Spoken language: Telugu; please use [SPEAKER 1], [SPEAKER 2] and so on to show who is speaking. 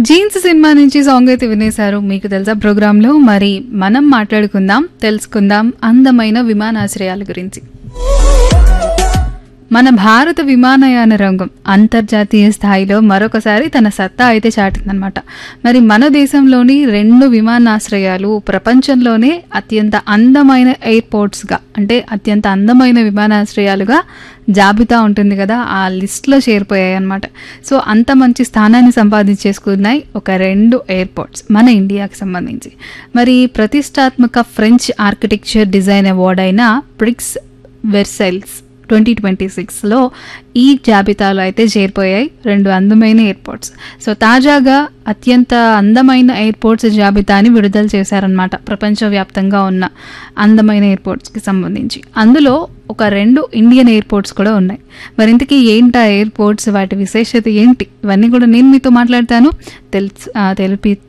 [SPEAKER 1] జీన్స్ సినిమా నుంచి సాంగ్ అయితే వినేశారు మీకు తెలుసా ప్రోగ్రాంలో మరి మనం మాట్లాడుకుందాం తెలుసుకుందాం అందమైన విమానాశ్రయాల గురించి మన భారత విమానయాన రంగం అంతర్జాతీయ స్థాయిలో మరొకసారి తన సత్తా అయితే చాటిందనమాట మరి మన దేశంలోని రెండు విమానాశ్రయాలు ప్రపంచంలోనే అత్యంత అందమైన ఎయిర్పోర్ట్స్గా అంటే అత్యంత అందమైన విమానాశ్రయాలుగా జాబితా ఉంటుంది కదా ఆ లిస్ట్లో చేరిపోయాయి అనమాట సో అంత మంచి స్థానాన్ని సంపాదించేసుకున్నాయి ఒక రెండు ఎయిర్పోర్ట్స్ మన ఇండియాకి సంబంధించి మరి ప్రతిష్టాత్మక ఫ్రెంచ్ ఆర్కిటెక్చర్ డిజైన్ అవార్డ్ అయిన ప్రిక్స్ వెర్సైల్స్ ట్వంటీ ట్వంటీ సిక్స్లో ఈ జాబితాలో అయితే చేరిపోయాయి రెండు అందమైన ఎయిర్పోర్ట్స్ సో తాజాగా అత్యంత అందమైన ఎయిర్పోర్ట్స్ జాబితాని విడుదల చేశారనమాట ప్రపంచవ్యాప్తంగా ఉన్న అందమైన ఎయిర్పోర్ట్స్కి సంబంధించి అందులో ఒక రెండు ఇండియన్ ఎయిర్పోర్ట్స్ కూడా ఉన్నాయి మరి ఇంతకీ ఏంటి ఆ ఎయిర్పోర్ట్స్ వాటి విశేషత ఏంటి ఇవన్నీ కూడా నేను మీతో మాట్లాడతాను తెలుసు ఆ, తెలిపి